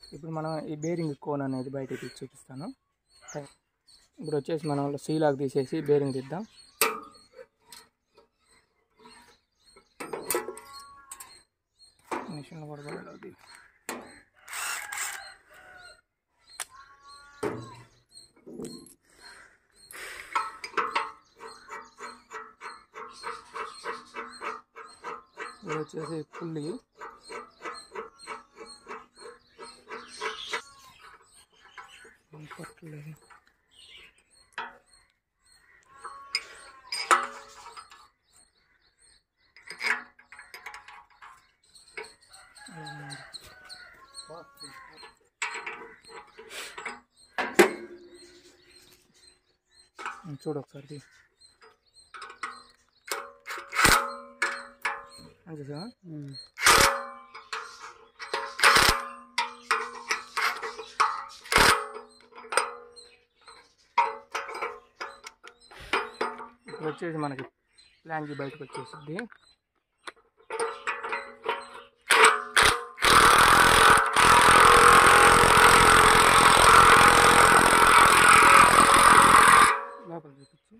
ఇప్పుడు మనం ఈ బేరింగ్ కోన్ అనేది బయటకి తీసి చూపిస్తాను ఇప్పుడు వచ్చేసి మనం సీలాక్ తీసేసి బేరింగ్ తీద్దాం మిషన్ కూడా పడలేదు ఇది వచ్చేసి పుల్లి పట్టలేదు చూడు ఒకసారి తీ. అని చూసావా ఇప్పుడు వచ్చేసి మనకి ప్లాంకి బయటకు వచ్చేసింది లోపల చూపించు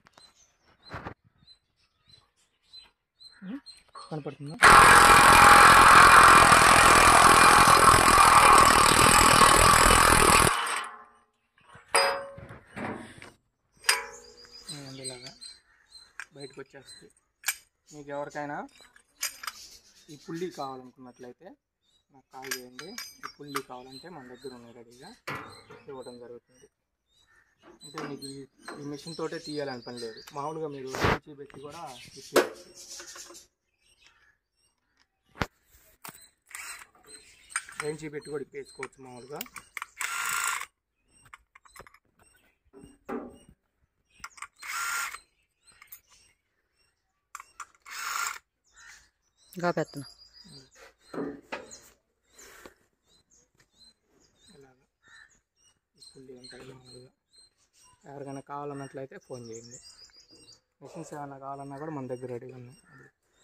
ఉం? కనపడుతుందా ఇదిగోండి ఇలాగా బయటకు వచ్చేస్తుంది మీకు ఎవరికైనా ఈ పుల్లి కావాలనుకున్నట్లయితే నాకు కాల్ చేయండి ఈ పుల్లి కావాలంటే మన దగ్గర ఉన్నాయి రెడీగా ఇవ్వడం జరుగుతుంది అంటే మీకు ఈ ఈ మిషన్ తోటే తీయాలని పని లేదు మామూలుగా మీరు మంచి పెట్టి కూడా ఇచ్చేయచ్చు రెంచి పెట్టి కూడా ఇప్పేసుకోవచ్చు మామూలుగా ఇంకా పెత్తన ఇలాగా ఈ పుల్లి ఉంటాయి మామూలుగా ఎవరికైనా కావాలన్నట్లయితే ఫోన్ చేయండి మిషన్స్ ఏమైనా కావాలన్నా కూడా మన దగ్గర రెడీగా ఉన్నాయి అది.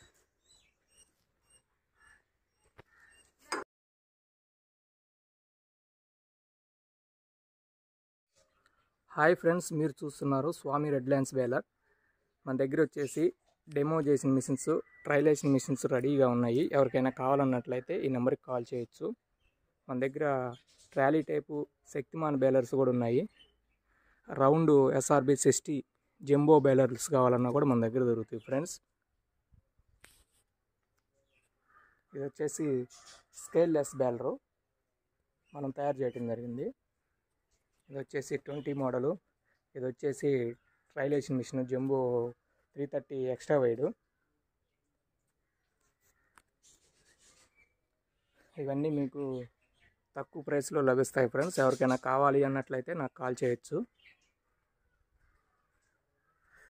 హాయ్ ఫ్రెండ్స్ మీరు చూస్తున్నారు స్వామి రెడ్ ల్యాండ్స్ వేలర్ మన దగ్గర వచ్చేసి డెమో చేసిన మిషన్స్ ట్రయల్ వేసిన మిషన్స్ రెడీగా ఉన్నాయి ఎవరికైనా కావాలన్నట్లయితే ఈ నెంబర్కి కాల్ చేయొచ్చు మన దగ్గర ట్రాలీ టైపు శక్తిమాన్ బేలర్స్ కూడా ఉన్నాయి round SRB sixty jumbo balers కావాలన్నా కూడా మన దగ్గర దొరుకుతాయి ఫ్రెండ్స్ ఇది వచ్చేసి స్కేల్ లెస్ బేలరు మనం తయారు చేయడం జరిగింది ఇది వచ్చేసి ట్వంటీ మోడలు ఇది వచ్చేసి ట్రైలేషన్ machine jumbo three thirty extra wide ఇవన్నీ మీకు తక్కువ ప్రైస్లో లభిస్తాయి ఫ్రెండ్స్ ఎవరికైనా కావాలి అన్నట్లయితే నాకు కాల్ చేయొచ్చు